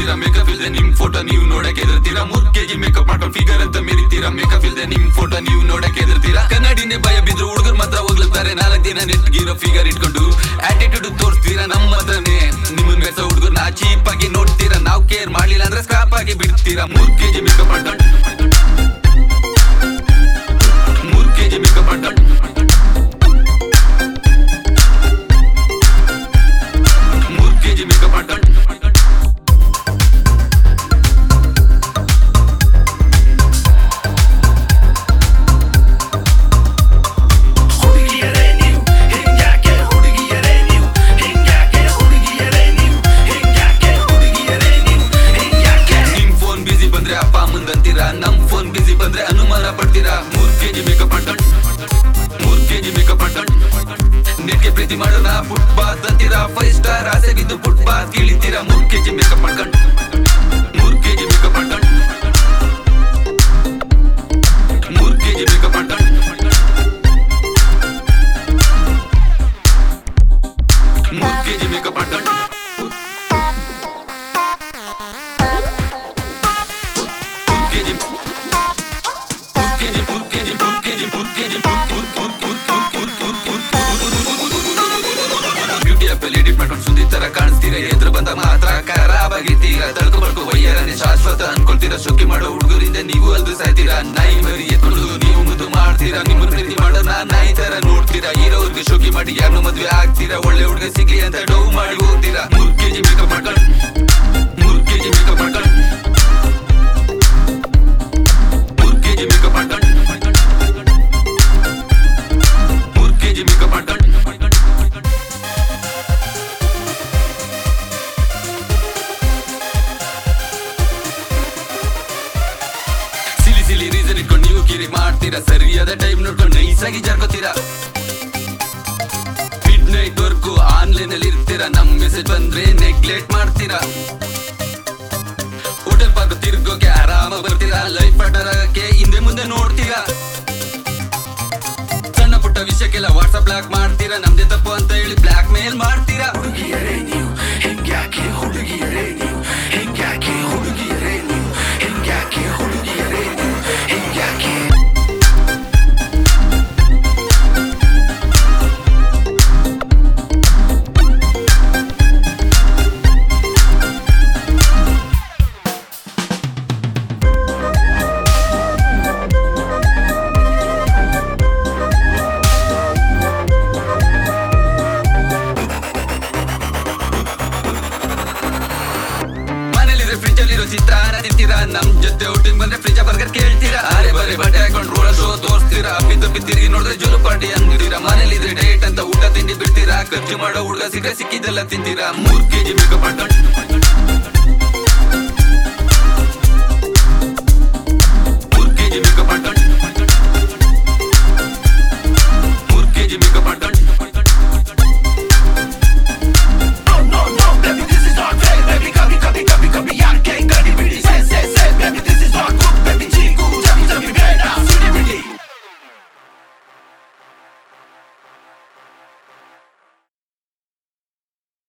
ಕೆದರ್ತೀರಾ makeup ಇಲ್ದೆ ನಿಮ್ photo ನೀವು ನೋಡಕ್ ಎದರ್ತೀರಾ ಮೂರ್ ಕೆಜಿ ಮೇಕಪ್ ಮಾಡ್ಕೊಂಡು ಫಿಗರ್ ಅಂತ ಮೆರಿತೀರಾ ಮೇಕಪ್ ಇಲ್ದೆ ನಿಮ್ ಫೋಟೋ ನೀವು ನೋಡಕ್ ಎದರ್ತೀರಾ ಕನ್ನಡಿನೇ ಭಯ ಬಿದ್ರು ಹುಡುಗರು ಮಾತ್ರ ಹೋಗ್ಲತ್ತಾರೆ ನಾಲ್ಕು ದಿನ ನೆಟ್ಗಿರೋ ಫಿಗರ್ ಇಟ್ಕೊಂಡು ಆಟಿಟ್ಯೂಡ್ ತೋರಿಸ್ತೀರಾ ನಮ್ಮ ಹತ್ರನೇ ನಿಮ್ಮನ್ ಮೆಸ ಹುಡುಗರು ನಾ ಚೀಪ್ ಆಗಿ ನೋಡ್ತೀರಾ ನಾವ್ ಕೇರ್ ಮಾಡ್ಲಿಲ್ಲ ಅಂದ್ರೆ ಸ್ಕ್ರಾಪ್ ಆಗಿ ಬಿಡ್ತೀರಾ ಮೂರ್ ಕೆಜಿ ಮೇಕಪ್ ಮಾಡ್ಕೊಂಡು ಮೂರ್ ಕೆಜಿ ಮೇಕಪ್ ಮಾಡ್ಕೊಂಡು ಮೂರ್ ಕೆಜಿ ಮೇಕಪ್ ಮಾಡ್ಕೊಂಡು ಹುಡುಗಿಯರೇ ನೀವು ಹಿಂಗ್ಯಾಕೆ ಹುಡುಗಿಯರೇ ನೀವು ಹಿಂಗ್ಯಾಕೆ ಹುಡುಗಿಯರೇ ನೀವು ಹಿಂಗ್ಯಾಕೆ ಹುಡುಗಿಯರೇ ನೀವು ಹಿಂಗ್ಯಾಕೆ ನಿಮ್ ಫೋನ್ ಬಿಸಿ ಬಂದ್ರೆ ಅಪ್ಪ ಅಮ್ಮಂದಂತೀರಾ ನಮ್ ಫೋನ್ ಬಿಸಿ ಬಂದ್ರೆ ಅನುಮಾನ ಪಡ್ತೀರಾ ಮೂರ್ ಕೆಜಿ ಮೇಕಪ್ ಮಾಡ್ಕೊಂಡು ಮೂರ್ ಕೆಜಿ ಮೇಕಪ್ ಮಾಡ್ಕೊಂಡು ನೆಟ್ಗೆ ಪ್ರೀತಿ ಮಾಡೋಣ ಫುಟ್ಪಾತ್ ಅಂತೀರಾ ಫೈವ್ ಸ್ಟಾರ್ ಆಸೆ ಬಿದ್ದು ಫುಟ್ಪಾತ್ ಇಳಿತೀರಾ ಮೂರ್ ಕೆಜಿ ಮೇಕಪ್ ಮಾಡ್ಕೊಂಡು ಮೂರ್ ಕೆಜಿ ಮೇಕಪ್ ಮಾಡ್ಕೊಂಡು ಮೂರ್ ಕೆಜಿ ಮೇಕಪ್ ಮಾಡ್ಕೊಂಡು ಮೂರ್ ಕೆಜಿ ಮೇಕಪ್ ಮಾಡ್ಕೊಂಡು ಮೂರ್ ಕೆಜಿ ಮೂರ್ ಕೆಜಿ ಮೂರ್ ಕೆಜಿ ಮೂರ್ ಕೆಜಿ ಮೂರ್ ಕೆಜಿ ಮೂರ್ ಮೂರ್ ಮೂರ್ ಮೂರ್ ಮೂರ್ ಮೂರ್ ಮೂರ್ ಬ್ಯೂಟಿ ಆಪಲ್ ಎಡಿಟ್ ಮಾಡ್ಕೊಂಡು ಸುದ್ದಿ ತರ ಕಾಣಿಸ್ತೀರ ಎದುರು ಬಂದ ಮಾತ್ರ ಖರಾಬ್ ಆಗಿರ್ತೀರ ತಳ್ಕೊ ಬಳ್ಕೊ ವಯ್ಯರನೆ ಶಾಶ್ವತ ಅನ್ಕೊಳ್ತೀರ ಶೋಕಿ ಮಾಡೋ ಹುಡುಗರಿಂದ ನೀವು ಅಲ್ದು ಸಾಯ್ತೀರಾ ನಾಯಿ ಮರಿ ಎತ್ಕೊಂಡು ನೀವು ಮುದ್ದು ಮಾಡ್ತೀರಾ ನಿಮ್ಮ ಪ್ರೀತಿ ಮಾಡೋಣ ನಾಯಿ ತರ ನೋಡ್ತೀರಾ ಇರೋರ್ಗೆ ಶೋಕಿ ಮಾಡಿ ಯಾರನ್ನು ಮದ್ವೆ ಆಗ್ತೀರಾ ಒಳ್ಳೆ ಹುಡುಗ ಸಿಗ್ಲಿ ಅಂತ ಡೌ ಮಾಡಿ ಹೋಗ್ತೀರಾ ಮೂರ್ ಕೆಜಿ ಮೇಕಪ್ ಮಾಡ್ಕೊಂಡು ಮೂರ್ ಕೆಜಿ ಮೇಕಪ್ ಮಾಡ್ಕೊಂಡು ಮೂರ್ ಕೆಜಿ ಮೇಕಪ್ ಮಾಡ್ಕೊಂಡು ಮೂರ್ ಕೆಜಿ ಮೇಕಪ್ ಮಾಡ್ಕೊಂಡು ಸಿಲಿ ಸಿಲಿ ರೀಸನ್ ಇಟ್ಕೊಂಡು ನೀವು ಕಿರಿ ಮಾಡ್ತೀರಾ ಸರಿಯಾದ ಟೈಮ್ ನೋಡ್ಕೊಂಡು ನೈಸಾಗಿ ಜರ್ಕೋತೀರಾ ಮಿಡ್ ನೈಟ್ ವರ್ಕು ಆನ್ಲೈನ್ ಅಲ್ಲಿ ಇರ್ತೀರಾ ನಮ್ ಮೆಸೇಜ್ ಬಂದ್ರೆ ನೆಗ್ಲೆಕ್ಟ್ ಮಾಡ್ತೀರಾ ಹೋಟೆಲ್ ಪಾರ್ಕ್ ತಿರ್ಗೋಕೆ ಆರಾಮ ಬರ್ತೀರಾ ಲೈಫ್ ಪಾರ್ಟ್ನರ್ ಆಗಕ್ಕೆ ಹಿಂದೆ ಮುಂದೆ ನೋಡ್ತೀರಾ ಸಣ್ಣ ಪುಟ್ಟ ವಿಷಯಕ್ಕೆಲ್ಲ ವಾಟ್ಸ್ಆಪ್ ಬ್ಲಾಕ್ ಮಾಡ್ತೀರಾ ನಮ್ದೇ ತಪ್ಪು ಅಂತ ಹೇಳಿ ಬ್ಲಾಕ್ ಮೇಲ್ ಮಾಡ್ತೀರಾ ಹುಡುಗಿಯರೇ ನೀವು ಹಿಂಗ್ಯಾಕೆ ಹುಡುಗಿಯರೇ ನೀವು ಹಿಂಗ್ಯಾಕೆ ಹುಡುಗಿಯರೇ ನೀವು ಹಿಂಗ್ಯಾಕೆ ಹುಡುಗಿಯರೇ ನೀವು ಹಿಂಗ್ಯಾಕೆ ಮನೇಲಿದ್ರೆ ಫ್ರಿಜ್ ಅಲ್ಲಿರೋ ಚಿತ್ರಾನ್ನ ತಿಂತೀರಾ ನಮ್ ಜೊತೆ ಔಟಿಂಗ್ ಬಂದ್ರೆ ಫ್ರಿಜ್ ಬರ್ಗರ್ ಕೇಳ್ತೀರಾ ಅರೆ ಬರೆ ಬಟ್ಟೆ ಹಾಕೊಂಡು ರೋಡ ಶೋ ತೋರಿಸ್ತೀರಾ ಬಿದ್ದು ಬಿದ್ದಿರಿ ನೋಡಿದ್ರೆ ಜೋಲು ಪಾರ್ಟಿ ಅಂದಿರಾ ಮನೇಲಿದ್ರೆ ಡಯಟ್ ಅಂತ ಊಟ ತಿಂಡಿ ಬಿಡ್ತೀರಾ ಖರ್ಚು ಮಾಡೋ ಹುಡುಗ ಸಿಕ್ಕ ಸಿಕ್ಕಿದ್ದೆಲ್ಲ ತಿಂತೀರಾ ಮೂರ್ ಕೆಜಿ ಮೇಕಪ್ ಮಾಡ್ಕೊಂಡು